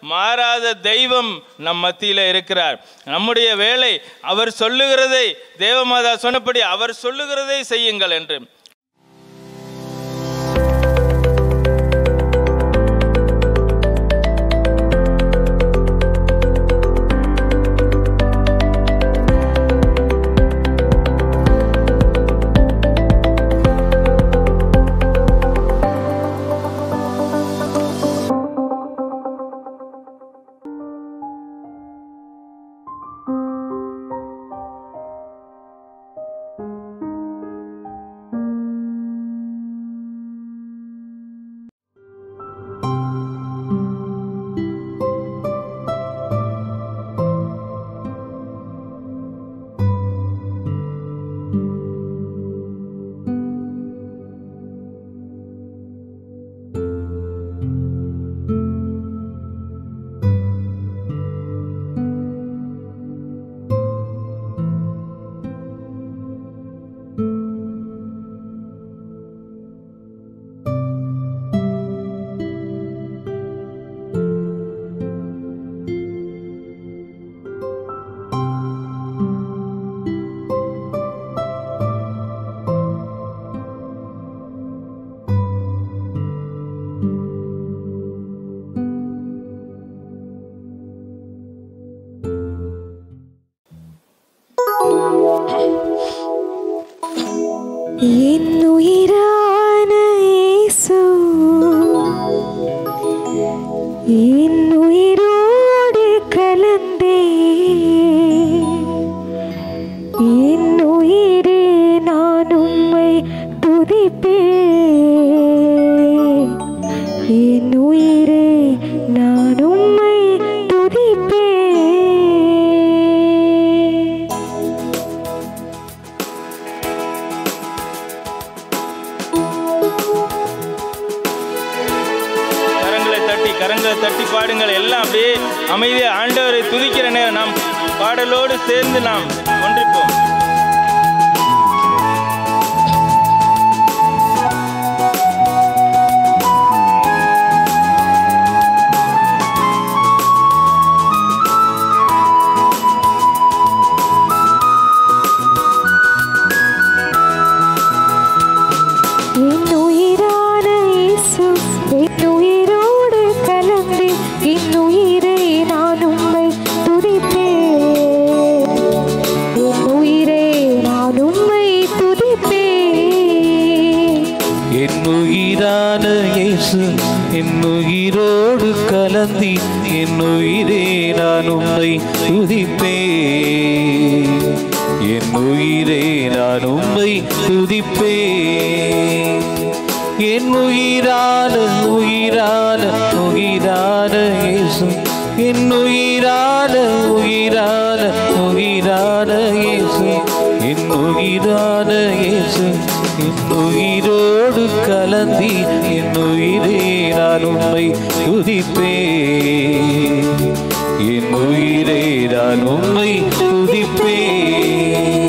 மாறாத தெய்வம் நம் மத்தியில் இருக்கிறார் நம்முடைய வேலை அவர் சொல்லுகிறதை தேவமாதா சொன்னபடி அவர் சொல்லுகிறதை செய்யுங்கள் என்று என் உயிரான இயேசு என் உயிரோடு கலந்தே என் உயிரே நான் உம்மை துதிப்பேன் என் உயிரே நான் உம்மை துதிப்பேன் கரங்களை தட்டி கரங்களை தட்டி பாடுங்கள் எல்லாம் அப்படியே அமைதியா ஆண்டவரை துதிக்கிற நேரம் நாம் பாடலோடு சேர்ந்து நாம் ஒன்றிப்போம் என் உயிரான இயேசு என் உயிரோடு கலந்து என் உயிரை நான் உம்மை துதிப்பேன் என் உயிரை நான் உம்மை துதிப்பேன் என் உயிரான இயேசு என் உயிரோடு கலந்தி என் உயிரே நான் உம்மை துதிப்பேன் என் உயிரே நான் உம்மை துதிப்பேன் என் உயிரான உயிரான உயிரான இயேசு என் உயிரான உயிரான உயிரான இயேசு என் உயிரான இயேசு என் உயிரோடு கலந்தி என் உயிரே நான் உம்மை துதிப்பேன் என் உயிரே நான் உம்மை துதிப்பேன்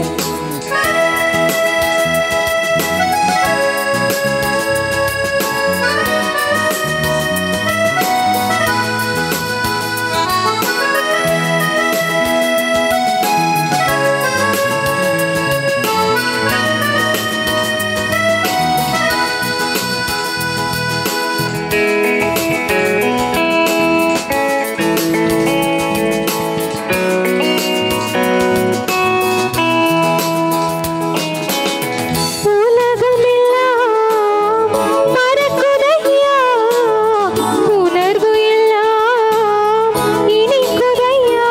உலகமெல்லாம் மறக்குதையா உணர்வு எல்லாம் இனிக்குதையா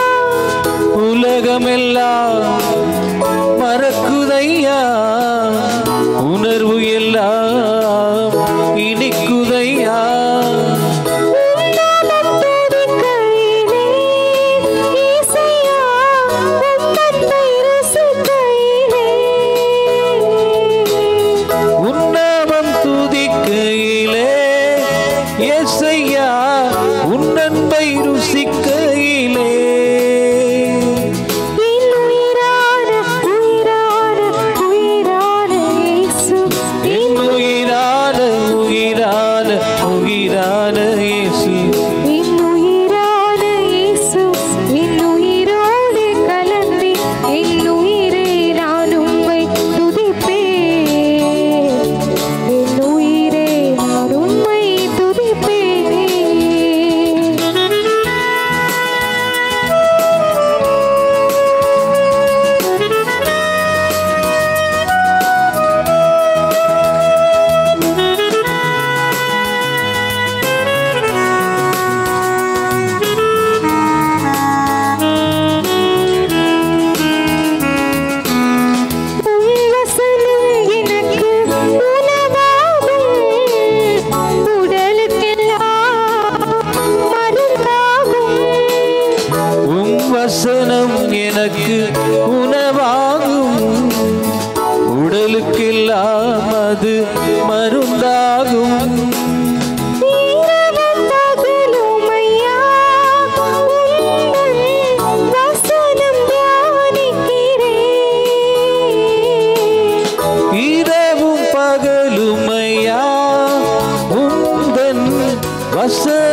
உலகமெல்லாம் மறக்குதையா உணர்வு எல்லாம் இனிக்குதையா உன்னாமம் துதிக்கையிலே இசையா உம்மத்தை ரசிக்கையிலே உன்னவம் துதிக்கையிலே எசையா உன்னன்பை ருசிக்கையிலே என் உயிரான உயிரான உயிரான இயேசு என் உயிரான உயிரான உயிரான இயேசு என்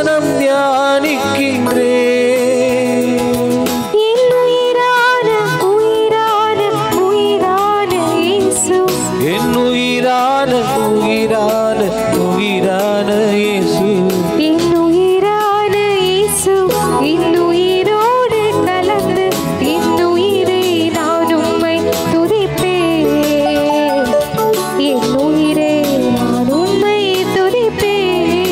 மனம் தியானிக்கின்றேன் என் உயிரான உயிரான உயிரான இயேசு என் உயிரான உயிரான உயிரான இயேசு என் உயிரான இயேசு என் உயிரோடு கலந்து என் உயிரை நான் உம்மை துதிப்பேன் என் உயிரை நான் உம்மை துதிப்பேன்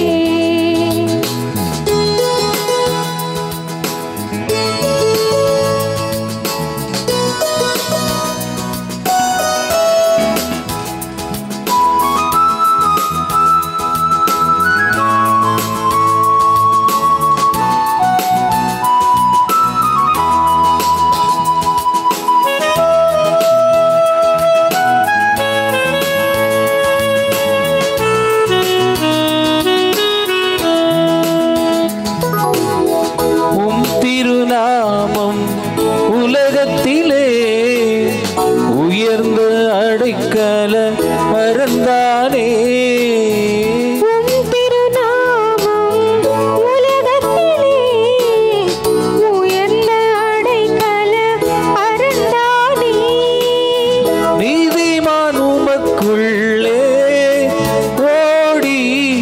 உம் திருநாமம் உலகத்திலே உயர்ந்த அடைக்கல மறந்தானே உம் திருநாமம் உலகத்திலே உயர்ந்த அடைக்கல அரணானே. நீதிமான் உமக்குள்ளே ஓடி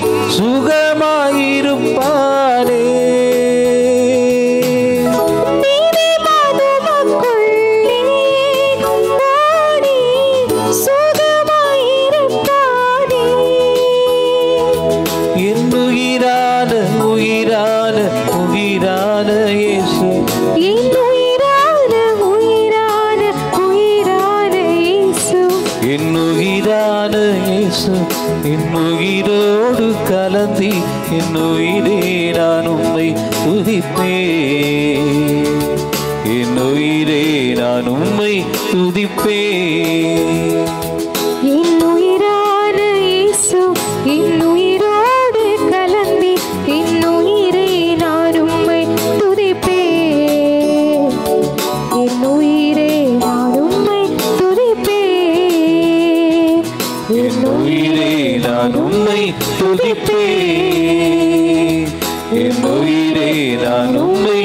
சுகமாயிருப்பானே நீதிமான் உமக்குள்ளே ஓடி சுகமாயிருப்பானே. என் உயிரான உயிரான உயிரான இயேசு என் உயிரான உயிரான உயிரான இயேசு என் உயிரான இயேசு என் உயிரோடு கலந்தி என் உயிரே நான் உம்மை துதிப்பேன் என் உயிரே நான் உம்மை துதிப்பேன் என் உயிரான இயேசு என் உயிரோடு கலந்தி என் உயிரை நான் உம்மை துதிப்பேன் என் உயிரை நான் உம்மை துதிப்பேன் என் உயிரே நான் உம்மை துதிப்பேன் என் உயிரே நான் உம்மை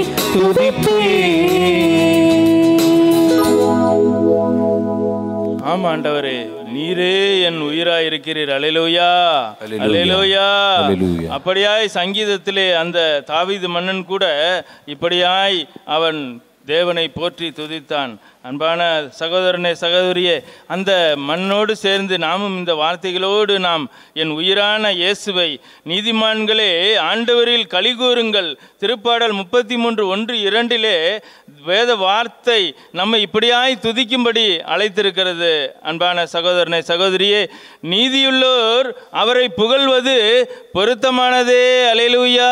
துதிப்பேன் ஆமா ஆண்டவரே நீரே என் உயிராய் இருக்கிறீர் அலையிலோயா அல்லேலூயா. அலையிலோயா அல்லேலூயா. அப்படியாய் சங்கீதத்திலே அந்த தாவீது மன்னன் கூட இப்படியாய் அவன் தேவனை போற்றி துதித்தான் அன்பான சகோதரனே சகோதரியே அந்த மண்ணோடு சேர்ந்து நாமும் இந்த வார்த்தைகளோடு நாம் என் உயிரான இயேசுவை நீதிமான்களே ஆண்டவரில் கலிகூறுங்கள் திருப்பாடல் முப்பத்தி மூன்று ஒன்று இரண்டிலே வேத வார்த்தை நம்மை இப்படியாய் துதிக்கும்படி அழைத்திருக்கிறது அன்பான சகோதரனை சகோதரியே நீதியுள்ளோர் அவரை புகழ்வது பொருத்தமானதே அலையலூயா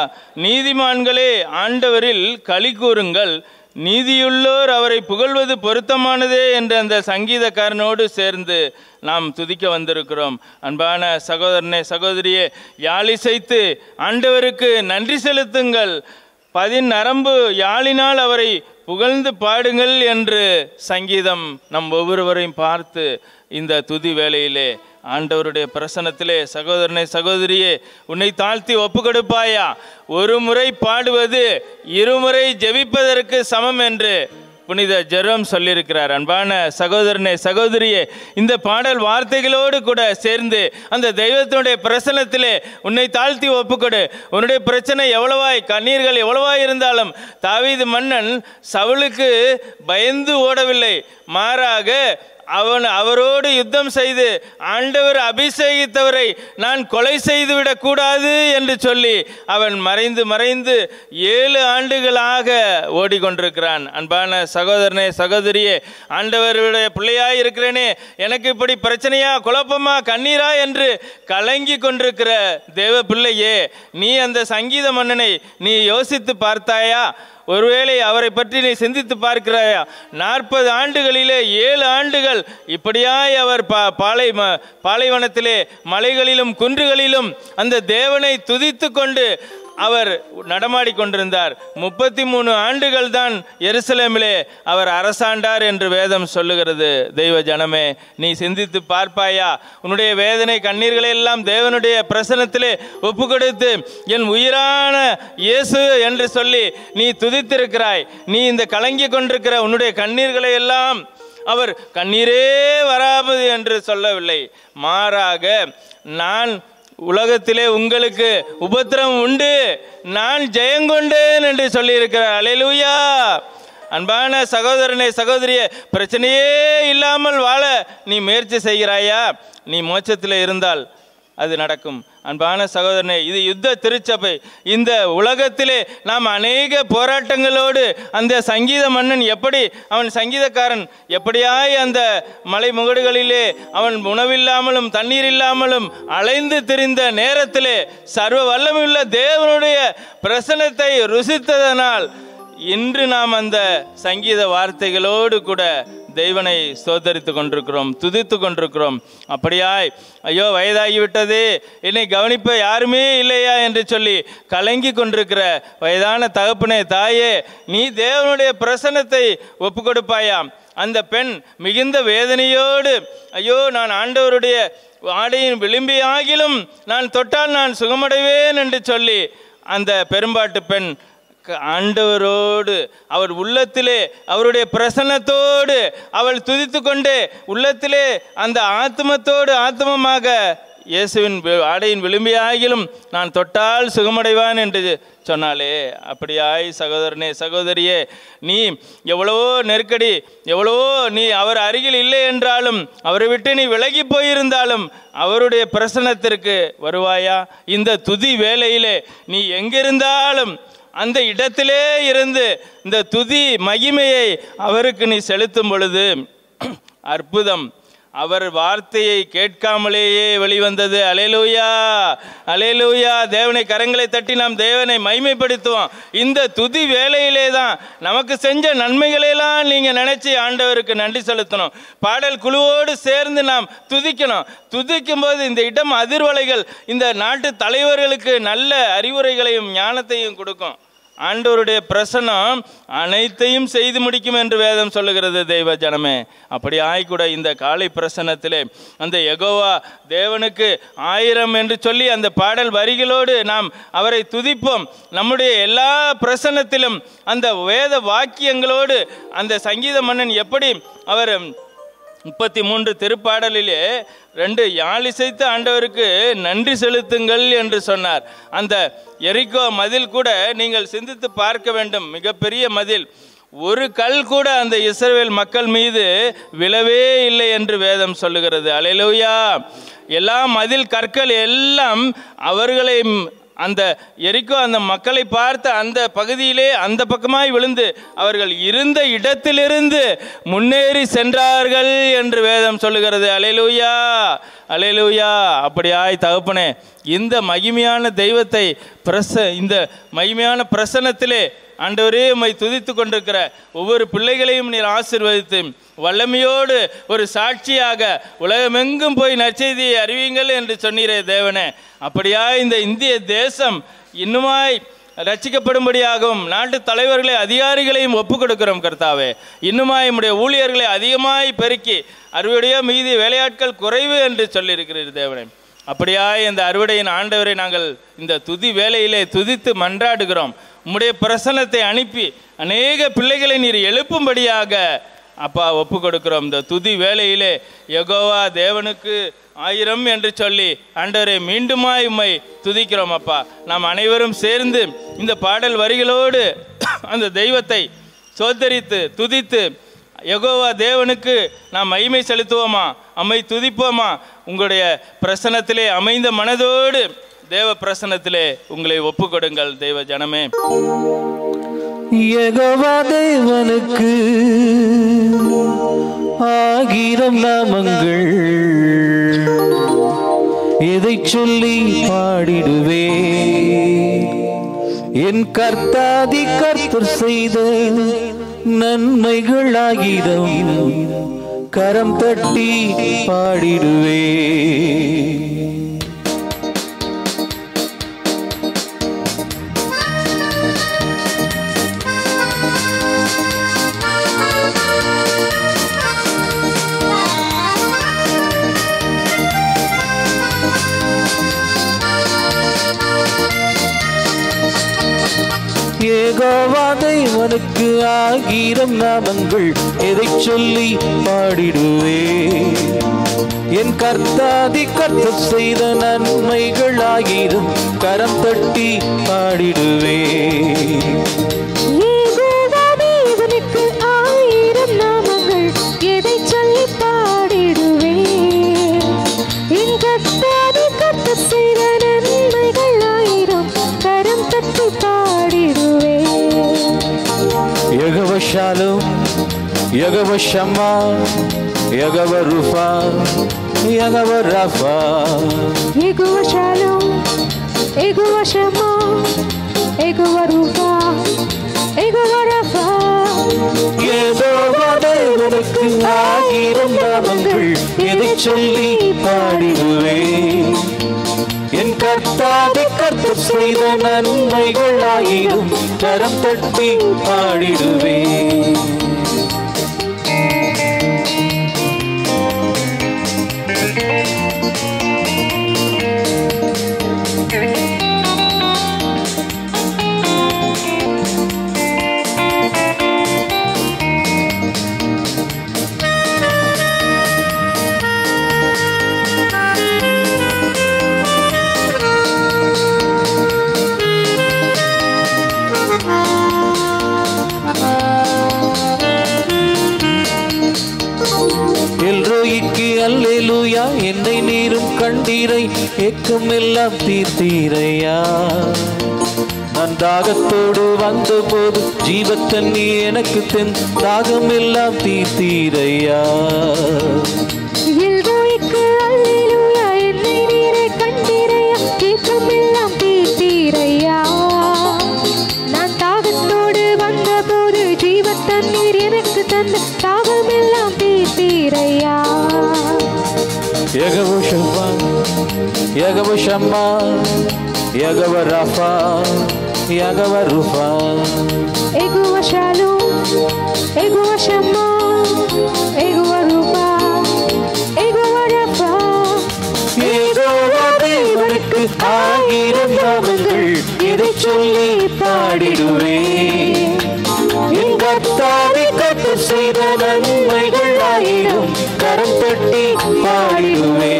நீதிமான்களே ஆண்டவரில் களி கூறுங்கள் நீதியுள்ளோர் அவரை புகழ்வது பொருத்தமானதே என்ற அந்த சங்கீதக்காரனோடு சேர்ந்து நாம் துதிக்க வந்திருக்கிறோம் அன்பான சகோதரனே சகோதரியே யாழிசைத்து ஆண்டவருக்கு நன்றி செலுத்துங்கள் பதின் நரம்பு யாழினால் அவரை புகழ்ந்து பாடுங்கள் என்று சங்கீதம் நம் ஒவ்வொருவரையும் பார்த்து இந்த துதி வேளையிலே ஆண்டவருடைய பிரசனத்திலே சகோதரனை சகோதரியே உன்னை தாழ்த்தி ஒப்பு கொடுப்பாயா ஒரு முறை பாடுவது இருமுறை ஜெபிப்பதற்கு சமம் என்று புனித ஜெரோம் சொல்லியிருக்கிறார் அன்பான சகோதரனே சகோதரியே இந்த பாடல் வார்த்தைகளோடு கூட சேர்ந்து அந்த தெய்வத்தினுடைய பிரசனத்திலே உன்னை தாழ்த்தி ஒப்புக்கொடு உன்னுடைய பிரச்சனை எவ்வளவாய் கண்ணீர்கள் எவ்வளவாய் இருந்தாலும் தாவீது மன்னன் சவுலுக்கு பயந்து ஓடவில்லை மாறாக அவன் அவரோடு யுத்தம் செய்து ஆண்டவர் அபிஷேகித்தவரை நான் கொலை செய்துவிடக் கூடாது என்று சொல்லி அவன் மறைந்து மறைந்து ஏழு ஆண்டுகளாக ஓடிக்கொண்டிருக்கிறான் அன்பான சகோதரனே சகோதரியே ஆண்டவருடைய பிள்ளையாய் இருக்கிறேனே எனக்கு இப்படி பிரச்சனையா குழப்பமா கண்ணீரா என்று கலங்கி கொண்டிருக்கிற தேவ பிள்ளையே நீ அந்த சங்கீத மன்னனை நீ யோசித்து பார்த்தாயா ஒருவேளை அவரை பற்றி நீ சிந்தித்து பார்க்கிறாயா நாற்பது ஆண்டுகளிலே ஏழு ஆண்டுகள் இப்படியாய் அவர் பா பாலை பாலைவனத்திலே மலைகளிலும் குன்றுகளிலும் அந்த தேவனை துதித்து கொண்டு அவர் நடமாடி கொண்டிருந்தார் முப்பத்தி மூணு ஆண்டுகள் தான் எருசலேமிலே அவர் அரசாண்டார் என்று வேதம் சொல்லுகிறது தெய்வ ஜனமே நீ சிந்தித்து பார்ப்பாயா உன்னுடைய வேதனை கண்ணீர்களை எல்லாம் தேவனுடைய பிரசனத்திலே ஒப்பு கொடுத்து என் உயிரான இயேசு என்று சொல்லி நீ துதித்திருக்கிறாய் நீ இந்த கலங்கி கொண்டிருக்கிற உன்னுடைய கண்ணீர்களை எல்லாம் அவர் கண்ணீரே வராது என்று சொல்லவில்லை மாறாக நான் உலகத்திலே உங்களுக்கு உபத்திரம் உண்டு நான் ஜெயங்கொண்டேன் என்று சொல்லியிருக்கிறார் அலையலூயா அன்பான சகோதரனே சகோதரியே பிரச்சனையே இல்லாமல் வாழ நீ முயற்சி செய்கிறாயா நீ மோட்சத்தில் இருந்தால் அது நடக்கும் அன்பான சகோதரனே இது யுத்த திருச்சபை இந்த உலகத்திலே நாம் அநேக போராட்டங்களோடு அந்த சங்கீத மன்னன் எப்படி அவன் சங்கீதக்காரன் எப்படியாய் அந்த மலை முகடுகளிலே அவன் உணவில்லாமலும் தண்ணீர் இல்லாமலும் அலைந்து திரிந்த நேரத்திலே சர்வ வல்லமையுள்ள தேவனுடைய பிரசனத்தை ருசித்ததனால் இன்று நாம் அந்த சங்கீத வார்த்தைகளோடு கூட தெய்வனை சோதரித்து கொண்டிருக்கிறோம் துதித்து கொண்டிருக்கிறோம் அப்படியாய் ஐயோ வயதாகிவிட்டது என்னை கவனிப்ப யாருமே இல்லையா என்று சொல்லி கலங்கி கொண்டிருக்கிற வயதான தகப்பனே தாயே நீ தேவனுடைய பிரசன்னத்தை ஒப்பு கொடுப்பாயாம் அந்த பெண் மிகுந்த வேதனையோடு ஐயோ நான் ஆண்டவருடைய ஆடையின் விளிம்பியாகிலும் நான் தொட்டால் நான் சுகமடைவேன் என்று சொல்லி அந்த பெரும்பாட்டு பெண் க- ஆண்டவரோடு அவர் உள்ளத்திலே அவருடைய பிரசன்னத்தோடு அவள் துதித்து கொண்டு உள்ளத்திலே அந்த ஆத்மத்தோடு ஆத்மமாக இயேசுவின் வி- ஆடையின் விளிம்பியாகிலும் நான் தொட்டால் சுகமடைவான் என்று சொன்னாலே அப்படியாய் சகோதரனே சகோதரியே நீ எவ்வளவோ நெருக்கடி எவ்வளவோ நீ அவர் அருகில் இல்லை என்றாலும் அவரை விட்டு நீ விலகி போயிருந்தாலும் அவருடைய பிரசன்னத்திற்கு வருவாயா இந்த துதி வேளையிலே நீ எங்கிருந்தாலும் அந்த இடத்திலே இருந்து இந்த துதி மகிமையை அவருக்கு நீ செலுத்தும் பொழுது அற்புதம் அவர் வார்த்தையை கேட்காமலேயே வெளிவந்தது அலேலூயா அலேலூயா தேவனை கரங்களை தட்டி நாம் தேவனை மைமைப்படுத்துவோம் இந்த துதி வேலையிலே தான் நமக்கு செஞ்ச நன்மைகளையெல்லாம் நீங்கள் நினச்சி ஆண்டவருக்கு நன்றி செலுத்தணும் பாடல் குழுவோடு சேர்ந்து நாம் துதிக்கணும் துதிக்கும் போது இந்த இடம் அதிர்வலைகள் இந்த நாட்டு தலைவர்களுக்கு நல்ல அறிவுரைகளையும் ஞானத்தையும் கொடுக்கும் ஆண்டவருடைய பிரசனம் அனைத்தையும் செய்து முடிக்கும் என்று வேதம் சொல்லுகிறது தெய்வ ஜனமே அப்படி ஆய்கூட இந்த காலை பிரசனத்திலே அந்த எகோவா தேவனுக்கு ஆயிரம் என்று சொல்லி அந்த பாடல் வரிகளோடு நாம் அவரை துதிப்போம் நம்முடைய எல்லா பிரசனத்திலும் அந்த வேத வாக்கியங்களோடு அந்த சங்கீத மன்னன் எப்படி அவர் முப்பத்தி மூன்று திருப்பாடலிலே ரெண்டு யாழிசைத்து ஆண்டவருக்கு நன்றி செலுத்துங்கள் என்று சொன்னார் அந்த எரிக்கோ மதில் கூட நீங்கள் சிந்தித்து பார்க்க வேண்டும் மிகப்பெரிய மதில் ஒரு கல் கூட அந்த இஸ்ரவேல் மக்கள் மீது விழவே இல்லை என்று வேதம் சொல்லுகிறது அலையலூயா எல்லா மதில் கற்கள் எல்லாம் அவர்களை அந்த எரிக்கோ அந்த மக்களை பார்த்த அந்த பகுதியிலே அந்த பக்கமாய் விழுந்து அவர்கள் இருந்த இடத்திலிருந்து முன்னேறி சென்றார்கள் என்று வேதம் சொல்லுகிறது அலையலூயா அலையலூயா அப்படியாய் தகப்பனே இந்த மகிமையான தெய்வத்தை பிரச இந்த மகிமையான பிரசனத்திலே ஆண்டவரே உம்மை துதித்து கொண்டிருக்கிற ஒவ்வொரு பிள்ளைகளையும் நீர் ஆசீர்வதித்து வல்லமையோடு ஒரு சாட்சியாக உலகமெங்கும் போய் நற்செய்தியை அறிவியுங்கள் என்று சொன்னீரே தேவனே அப்படியா இந்த இந்திய தேசம் இன்னுமாய் ரட்சிக்கப்படும்படியாகவும் நாட்டு தலைவர்களை அதிகாரிகளையும் ஒப்புக் கொடுக்கிறோம் கர்த்தாவே இன்னுமாய் நம்முடைய ஊழியர்களை அதிகமாய் பெருக்கி அறுவடைய மீதி வேலையாட்கள் குறைவு என்று சொல்லியிருக்கிறீர் தேவனே அப்படியாய் இந்த அறுவடையின் ஆண்டவரை நாங்கள் இந்த துதி வேலையிலே துதித்து மன்றாடுகிறோம் உம்முடைய பிரசன்னத்தை அனுப்பி அநேக பிள்ளைகளை நீர் எழுப்பும்படியாக அப்பா ஒப்பு கொடுக்கிறோம் இந்த துதி வேளையிலே யெகோவா தேவனுக்கு ஆயிரம் என்று சொல்லி ஆண்டவரை மீண்டுமாய் உம்மை துதிக்கிறோம் அப்பா நாம் அனைவரும் சேர்ந்து இந்த பாடல் வரிகளோடு அந்த தெய்வத்தை சோதரித்து துதித்து யெகோவா தேவனுக்கு நாம் மகிமை செலுத்துவோமா அம்மை துதிப்போமா உங்களுடைய பிரசனத்திலே அமைந்த மனதோடு தேவ பிரசனத்திலே உங்களை ஒப்பு கொடுங்கள் தெய்வ ஜனமே யெகோவா தேவனுக்கு ஆகிரம் நாமங்கள் எதை சொல்லி பாடிடுவே என் கர்த்தாதி கர்த்தர் செய்த நன்மைகள் ஆகிரம் கரம் தட்டி பாடிடுவே ஏகோவா தேவனுக்கு ஆயிரம் நாமங்கள் எதை சொல்லி பாடிடுவே என் கர்த்தாதி கர்த்த செய்த நன்மைகள் ஆயிரம் கரம் தட்டி பாடிடுவே யெகோவா தேவனுக்கு ஆயிரம் நாமங்கள் எதை சொல்லி பாடிடுவேன் என் கர்த்தாதி கர்த்தர் செய்த நன்மைகள் ஆயிரம் கரம் தட்டி பாடிடுவேன் யகவஷாலும் யகவஷம்மா யகவ ருஃபா யகவ ரஃபா Jehovah Shalom Jehovah Shammah Jehovah Rapha Jehovah Rafah Jehovah தேவனுக்கு ஆயிரம் நாமங்கள் எதை சொல்லி பாடிடுவே என் கர்த்தாவை கர்த்தர் செய்த நன்மைகள் ஆயிரம் கரம் தட்டி பாடிடுவே எல்ரோய்க்கு அல்லேலூயா என்னை நீரும் கண்டீரை ஏக்கம் எல்லாம் தீர்த்தீரையா நான் தாகத்தோடு வந்தபோது ஜீவத்தண்ணி எனக்கு தென் தாகம் எல்லாம் தீர்த்தீரையா எல்ரோய்க்கு அல்லேலூயா என்னை நீரே கண்டீரையா ஏக்கமெல்லாம் தீர்த்தீரையா நான் தாகத்தோடு வந்தபோது ஜீவத் தண்ணீர் எனக்கு தந்த தாகமெல்லாம் தீர்த்தீரையா யகவ ஷம்மா யகவ ஷம்மா யகவ ரஃபா யகவ ருஃபா எகுவ ஷாலும் எகுவ ஷம்மா எகுவ ரூபா எகுவ ரஃபா ஏகோவா தேவனுக்கு ஆயிரம் நாமங்கள் இதை சொல்லி பாடிடுவே என் கர்த்தாவை கத்து செய்த நன்மைகள் ஆயிரம் கரம் தட்டி பாடிடுவே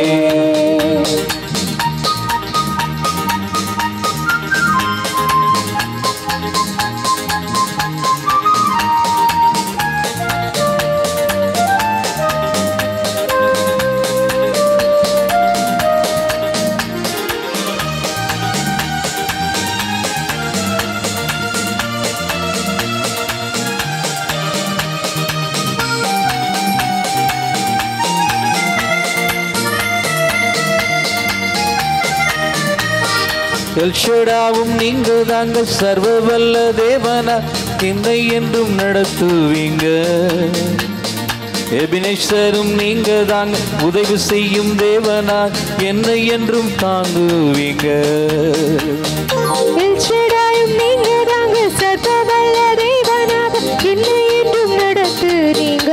எல்ஷடாவும் நீங்க தாங்க சர்வ வல்ல தேவனா என்னை என்றும் நடத்துவீங்க எபினேஸ்வரும் நீங்க தாங்க உதவி செய்யும் தேவனா என்னை என்றும் தாங்குவீங்க எல்ஷடாயும் நீங்க தாங்க சர்வவல்ல தேவனாக என்னை என்றும் நடத்துறீங்க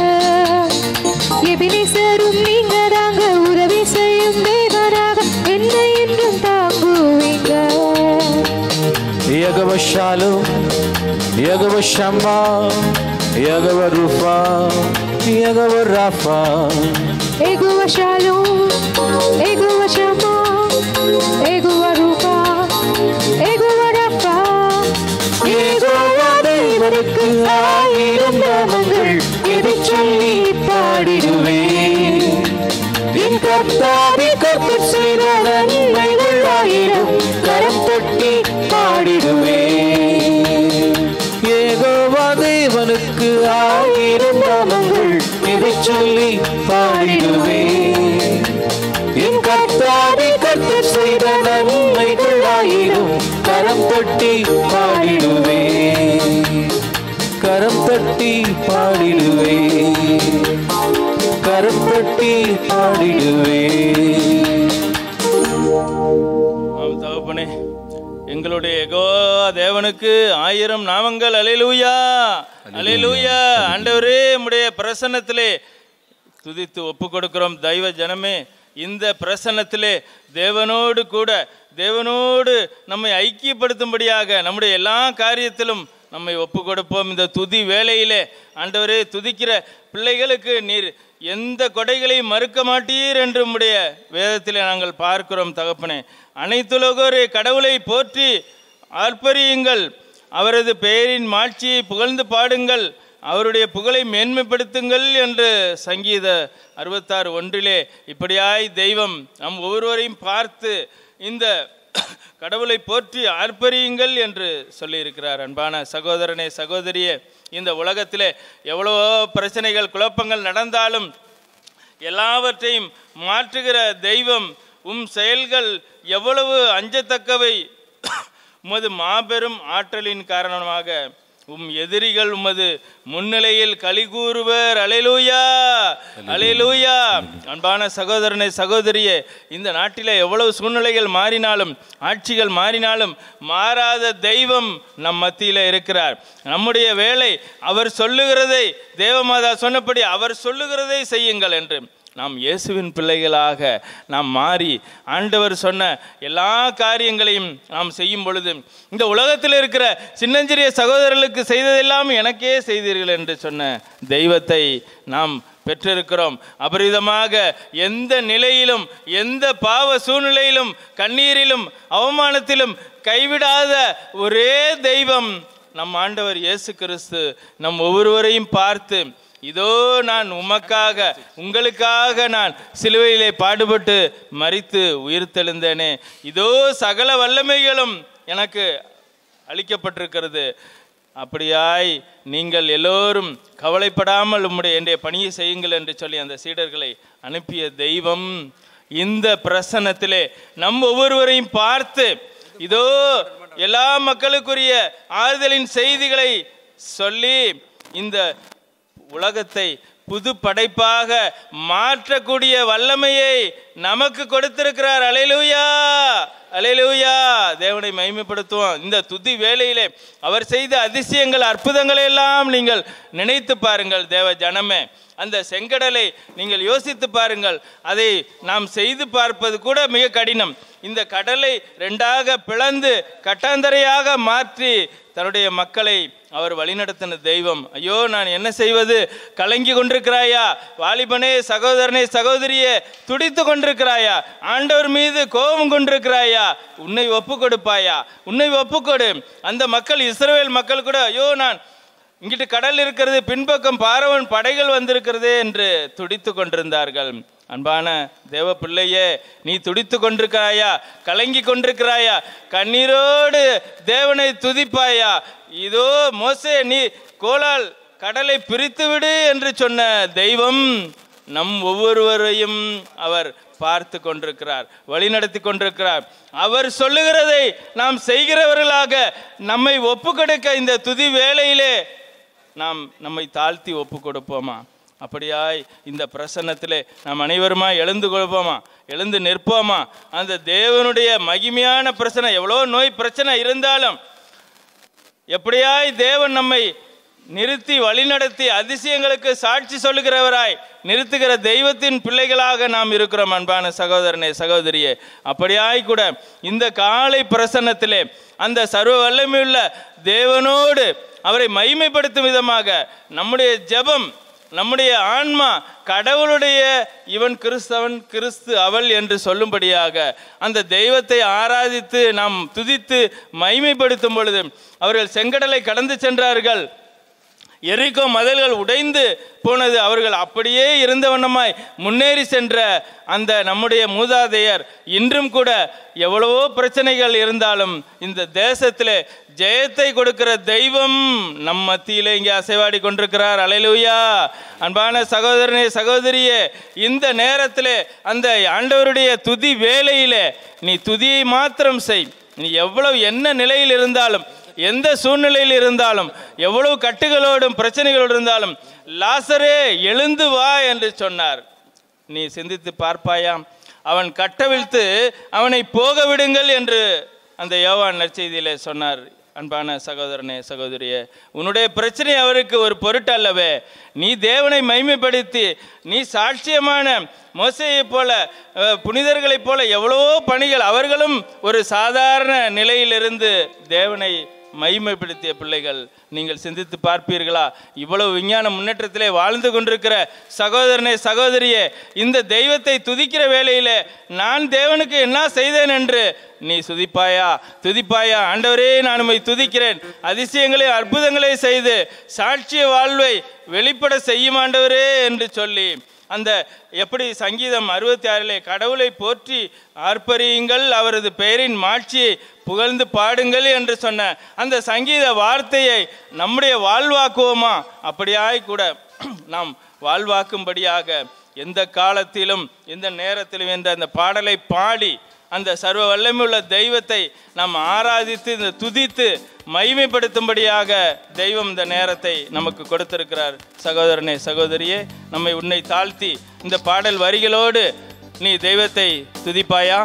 எபினேசரும் நீங்க தாங்க உதவி செய்யும் தேவனாக என்னை என்றும் தாங்குவீங்க யகவஷாலும் யகவ ஷம்மா யகவ ருஃபா யகவ ராஃபா எகுவ ஷாலும் எகுவ ஷமா எகுவ ரூபா எகுவ ரஃபா ஏகோவா தேவனுக்கு ஆயிரம் நாமங்கள் எதை சொல்லி பாடிடுவே என் கர்த்தாவை கர்த்தர் செய்த நன்மைகள் ஆயிரம் கரம் தட்டி பாடிடுவே ஏகோவா தேவனுக்கு ஆயிரம் நாமங்கள் எதை சொல்லி பாடிடுவே என் கர்த்தாவை கர்த்தர் செய்த நன்மைகள் ஆயிரம் கரம் தட்டி பாடிடுவே கரம் தட்டி பாடிடுவே கரம் தட்டி பாடிடுவே ஆம் தகப்பனே எங்களுடைய எகோ தேவனுக்கு ஆயிரம் நாமங்கள் அலையலூயா அலையலூயா ஆண்டவரே உம்முடைய பிரசன்னத்திலே துதித்து ஒப்பு கொடுக்கிறோம் தெய்வ ஜனமே இந்த பிரசன்னத்திலே தேவனோடு கூட தேவனோடு நம்மை ஐக்கியப்படுத்தும்படியாக நம்முடைய எல்லா காரியத்திலும் நம்மை ஒப்பு கொடுப்போம் இந்த துதி வேளையிலே ஆண்டவரே துதிக்கிற பிள்ளைகளுக்கு நீர் எந்த கொடைகளையும் மறுக்க மாட்டீர் என்று உம்முடைய வேதத்திலே நாங்கள் பார்க்கிறோம் தகப்பனே அனைத்துலகோரே கடவுளை போற்றி ஆர்ப்பரியுங்கள் அவரது பெயரின் மாட்சியை புகழ்ந்து பாடுங்கள் அவருடைய புகழை மேன்மைப்படுத்துங்கள் என்று சங்கீத அறுபத்தாறு ஒன்றிலே இப்படியாய் தெய்வம் நம் ஒவ்வொருவரையும் பார்த்து இந்த கடவுளை போற்றி ஆர்ப்பரியுங்கள் என்று சொல்லியிருக்கிறார் அன்பான சகோதரனே சகோதரியே இந்த உலகத்திலே எவ்வளவோ பிரச்சனைகள் குழப்பங்கள் நடந்தாலும் எல்லாவற்றையும் மாற்றுகிற தெய்வம் உம் செயல்கள் எவ்வளவு அஞ்சத்தக்கவை உமது மாபெரும் ஆற்றலின் காரணமாக உம் எதிரிகள் உமது முன்னிலையில் களி கூறுவர் அலையலூயா அலையலூயா அன்பான சகோதரனை சகோதரியே இந்த நாட்டிலே எவ்வளவு சூழ்நிலைகள் மாறினாலும் ஆட்சிகள் மாறினாலும் மாறாத தெய்வம் நம் மத்தியில் இருக்கிறார் நம்முடைய வேலை அவர் சொல்லுகிறதை தேவமாதா சொன்னபடி அவர் சொல்லுகிறதை செய்யுங்கள் என்று நாம் இயேசுவின் பிள்ளைகளாக நாம் மாறி ஆண்டவர் சொன்ன எல்லா காரியங்களையும் நாம் செய்யும் பொழுது இந்த உலகத்தில் இருக்கிற சின்னஞ்சிறிய சகோதரர்களுக்கு செய்ததெல்லாம் எனக்கே செய்தீர்கள் என்று சொன்ன தெய்வத்தை நாம் பெற்றிருக்கிறோம் அபரிதமாக எந்த நிலையிலும் எந்த பாவ சூழ்நிலையிலும் கண்ணீரிலும் அவமானத்திலும் கைவிடாத ஒரே தெய்வம் நம் ஆண்டவர் இயேசு கிறிஸ்து நம் ஒவ்வொருவரையும் பார்த்து இதோ நான் உமக்காக உங்களுக்காக நான் சிலுவையிலே பாடுபட்டு மரித்து உயிர்த்தெழுந்தேனே இதோ சகல வல்லமைகளும் எனக்கு அளிக்கப்பட்டிருக்கிறது அப்படியாய் நீங்கள் எல்லோரும் கவலைப்படாமல் உம்முடைய என்னுடைய பணியை செய்யுங்கள் என்று சொல்லி அந்த சீடர்களை அனுப்பிய தெய்வம் இந்த பிரசன்னத்திலே நம் ஒவ்வொருவரையும் பார்த்து இதோ எல்லா மக்களுக்குரிய ஆறுதலின் செய்திகளை சொல்லி இந்த உலகத்தை புது படைப்பாக மாற்றக்கூடிய வல்லமையை நமக்கு கொடுத்திருக்கிறார் அலையலூயா அலையலூயா தேவனை மகிமைப்படுத்துவோம் இந்த துதி வேளையிலே அவர் செய்த அதிசயங்கள் அற்புதங்களை எல்லாம் நீங்கள் நினைத்து பாருங்கள் தேவ ஜனமே அந்த செங்கடலை நீங்கள் யோசித்து பாருங்கள் அதை நாம் செய்து பார்ப்பது கூட மிக கடினம் இந்த கடலை ரெண்டாக பிளந்து கட்டாந்தரையாக மாற்றி தன்னுடைய மக்களை அவர் வழிநடத்தின தெய்வம் ஐயோ நான் என்ன செய்வது கலங்கி கொண்டிருக்கிறாயா வாலிபனே சகோதரனே சகோதரியே துடித்து கொண்டிருக்கிறாயா ஆண்டவர் மீது கோபம் கொண்டிருக்கிறாயா உன்னை ஒப்பு கொடுப்பாயா உன்னை ஒப்பு கொடு அந்த மக்கள் இஸ்ரவேல் மக்கள் கூட ஐயோ நான் இங்கிட்டு கடல் இருக்கிறது பின்பக்கம் பாரவன் படைகள் வந்திருக்கிறதே என்று துடித்து கொண்டிருந்தார்கள் அன்பான தேவ பிள்ளையே நீ துடித்து கொண்டிருக்கிறாயா கலங்கி கொண்டிருக்கிறாயா கண்ணீரோடு தேவனை துதிப்பாயா இதோ மோசே நீ கோலால் கடலை பிரித்து விடு என்று சொன்ன தெய்வம் நம் ஒவ்வொருவரையும் அவர் பார்த்து கொண்டிருக்கிறார் வழிநடத்தி கொண்டிருக்கிறார் அவர் சொல்லுகிறதை நாம் செய்கிறவர்களாக நம்மை ஒப்பு கொடுக்க இந்த துதி வேளையிலே நாம் நம்மை தாழ்த்தி ஒப்பு கொடுப்போமா அப்படியாய் இந்த பிரசன்னத்திலே நாம் அனைவருமா எழுந்து கொள்வோமா எழுந்து நிற்போமா அந்த தேவனுடைய மகிமையான பிரச்சனை எவ்வளோ நோய் பிரச்சனை இருந்தாலும் எப்படியாய் தேவன் நம்மை நிறுத்தி வழிநடத்தி அதிசயங்களுக்கு சாட்சி சொல்லுகிறவராய் நிறுத்துகிற தெய்வத்தின் பிள்ளைகளாக நாம் இருக்கிறோம் அன்பான சகோதரனே சகோதரியே அப்படியாய் கூட இந்த காலை பிரசன்னத்திலே அந்த சர்வ வல்லமையுள்ள தேவனோடு அவரை மகிமைப்படுத்தும் விதமாக நம்முடைய ஜெபம் நம்முடைய ஆன்மா கடவுளுடைய இவன் கிறிஸ்தவன் கிறிஸ்து அவள் என்று சொல்லும்படியாக அந்த தெய்வத்தை ஆராதித்து நாம் துதித்து மகிமைப்படுத்தும் பொழுது அவர்கள் செங்கடலை கடந்து சென்றார்கள் எரிக்கோ மதில்கள் உடைந்து போனது அவர்கள் அப்படியே இருந்த வண்ணமாய் முன்னேறி சென்ற அந்த நம்முடைய மூதாதையர் இன்றும் கூட எவ்வளவோ பிரச்சனைகள் இருந்தாலும் இந்த தேசத்திலே ஜெயத்தை கொடுக்கிற தெய்வம் நம் மத்தியிலே இங்கே அசைவாடி கொண்டிருக்கிறார் அலையலூயா அன்பான சகோதரனே சகோதரியே இந்த நேரத்திலே அந்த ஆண்டவருடைய துதி வேலையிலே நீ துதியை மாத்திரம் செய் நீ எவ்வளவு என்ன நிலையில் இருந்தாலும் எந்த சூழ்நிலையில் இருந்தாலும் எவ்வளவு கட்டுகளோடும் பிரச்சனைகளோடு இருந்தாலும் லாசரே எழுந்து வா என்று சொன்னார் நீ சிந்தித்து பார்ப்பாயாம் அவன் கட்டவிழ்த்து அவனை போக விடுங்கள் என்று அந்த யோவான் நற்செய்தியிலே சொன்னார் அன்பான சகோதரனே சகோதரியே உன்னுடைய பிரச்சனை அவருக்கு ஒரு பொருட்டு அல்லவே நீ தேவனை மைமைப்படுத்தி நீ சாட்சியமான மோசையைப் போல அஹ், புனிதர்களைப் போல எவ்வளவோ பணிகள் அவர்களும் ஒரு சாதாரண நிலையிலிருந்து தேவனை மைமைப்படுத்திய பிள்ளைகள் நீங்கள் சிந்தித்து பார்ப்பீர்களா இவ்வளவு விஞ்ஞான முன்னேற்றத்திலே வாழ்ந்து கொண்டிருக்கிற சகோதரனே சகோதரியே இந்த தெய்வத்தை துதிக்கிற வேளையிலே நான் தேவனுக்கு என்ன செய்தேன் என்று நீ துதிப்பாயா துதிப்பாயா ஆண்டவரே நான் உம்மை துதிக்கிறேன் அதிசயங்களை அற்புதங்களை செய்து சாட்சிய வாழ்வை வெளிப்பட செய்யும் ஆண்டவரே என்று சொல்லி அந்த எப்படி சங்கீதம் அறுபத்தி ஆறிலே கடவுளை போற்றி ஆர்ப்பரியுங்கள் அவரது பெயரின் மாட்சியை புகழ்ந்து பாடுங்கள் என்று சொன்ன அந்த சங்கீத வார்த்தையை நம்முடைய வாழ்வாக்குவோமா அப்படியாய் கூட நாம் வாழ்வாக்கும்படியாக எந்த காலத்திலும் எந்த நேரத்திலும் என்ற அந்த பாடலை பாடி அந்த சர்வ வல்லமையுள்ள தெய்வத்தை நாம் ஆராதித்து இந்த துதித்து மகிமைப்படுத்தும்படியாக தெய்வம் இந்த நேரத்தை நமக்கு கொடுத்திருக்கிறார் சகோதரனே சகோதரியே நம்மை உன்னை தாழ்த்தி இந்த பாடல் வரிகளோடு நீ தெய்வத்தை துதிப்பாயா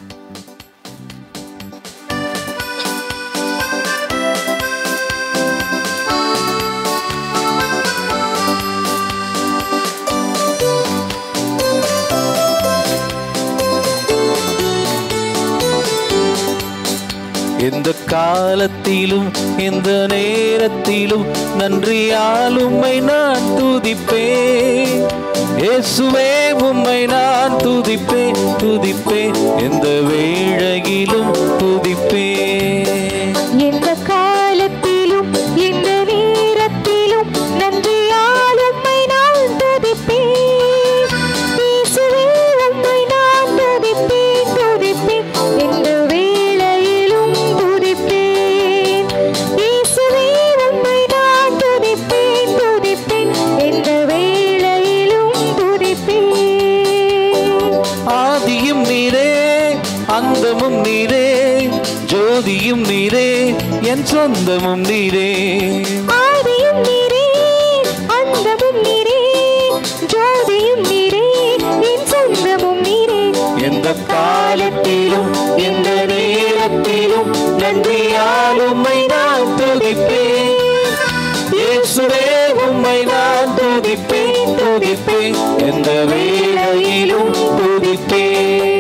எந்த காலத்திலும் எந்த நேரத்திலும் நன்றியால் உம்மை நான் துதிப்பேன் இயேசுவே உம்மை நான் துதிப்பேன் துதிப்பேன் எந்த வேளையிலும் துதிப்பேன் எந்த காலத்திலும் எந்த நேரத்திலும் நன்றியால் உம்மை நான் துதிப்பேன் இயேசுவே உம்மை நான் துதிப்பேன் துதிப்பேன் எந்த வேளையிலும் துதிப்பேன் இயேசுவே உம்மை நான் துதிப்பேன் துதிப்பேன் எந்த வேளையிலும் துதிப்பேன் ஆதியும் நீரே அந்தமும் நீரே ஜோதியும் நீரே என் சொந்தமும் நீரே ஆதியும் நீரே அந்தமும் நீரே ஜோதியும் நீரே என் சொந்தமும் நீரே எந்த காலத்திலும் எந்த நேரத்திலும் நன்றியால் உம்மை நான் துதிப்பேன் இயேசுவே உம்மை நான் துதிப்பேன் துதிப்பேன் எந்த வேளையிலும் துதிப்பேன்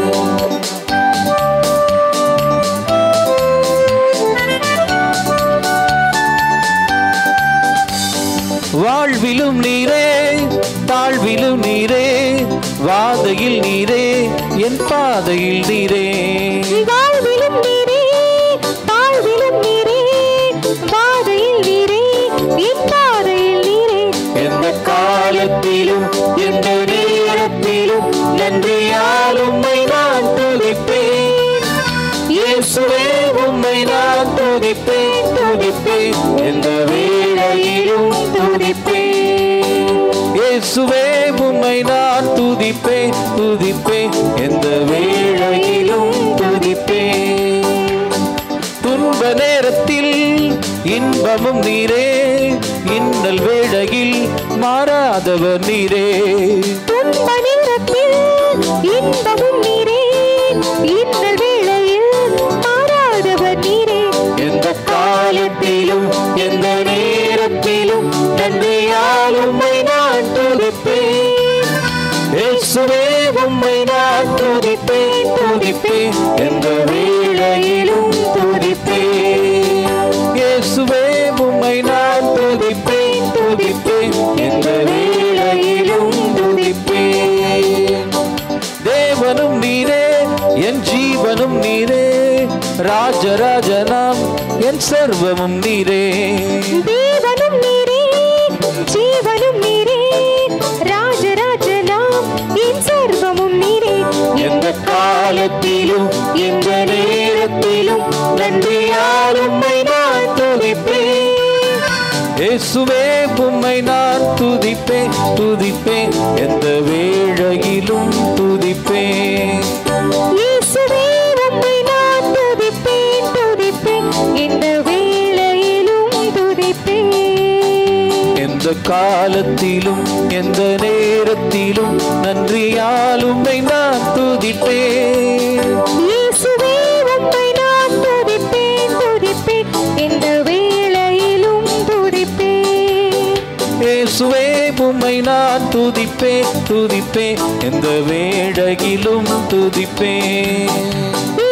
வாழ்விலும் நீரே தாழ்விலும் நீரே வாதையில் நீரே என் பாதையில் நீரே வாழ்விலும் நீரே தாழ்விலும் நீரே பாதையில் நீரே என் பாதையில் நீரே எந்த காலத்திலும் எந்த நேரத்திலும் நன்றியால் உம்மை நான் துதிப்பேன் இயேசுவே உம்மை நான் துதிப்பேன் துதிப்பேன் எந்த வேளையிலும் துதிப்பேன் இயேசுவே உம்மை நான் துதிப்பேன் துதிப்பேன் எந்த வேளையிலும் துதிப்பேன் துன்ப நேரத்தில் இன்பமும் நீரே இன்னல் வேளையில் மாறாதவர் நீரே துன்ப நேரத்தில் இன்பமும் நீரே இன்னல் வேளையில் மாறாதவர் நீரே எந்த காலத்திலும் எந்த நேரத்திலும் நன்றியால் உம்மை நான் துதிப்பேன் இயேசுவே உம்மை நான் துதிப்பேன் துதிப்பேன் எந்த வேளையிலும் துதிப்பேன் இயேசுவே உம்மை நான் துதிப்பேன் துதிப்பேன் எந்த வேளையிலும் துதிப்பேன் தேவனும் நீரே என் ஜீவனும் நீரே ராஜராஜனாம் என் சர்வமும் நீரே தேவனும் நீரே ஜீவனும் நீரே ராஜராஜனாம் என் சர்வமும் நீரே எந்த காலத்திலும் எந்த நேரத்திலும் நன்றியால் உம்மை நான் துதிப்பேன் இயேசுவே உம்மை நான் துதிப்பேன் துதிப்பேன் எந்த வேளையிலும் துதிப்பேன் இயேசுவே உம்மை நான் துதிப்பேன் துதிப்பேன் எந்த வேளையிலும் துதிப்பேன் எந்த காலத்திலும் எந்த நேரத்திலும் நன்றியால் உம்மை நான் துதிப்பேன் இயேசுவே உம்மை நான் துதிப்பேன் துதிப்பேன் எந்த வேளையிலும் துதிப்பேன் இயேசுவே உம்மை நான் துதிப்பேன் துதிப்பேன் எந்த வேளையிலும் துதிப்பேன்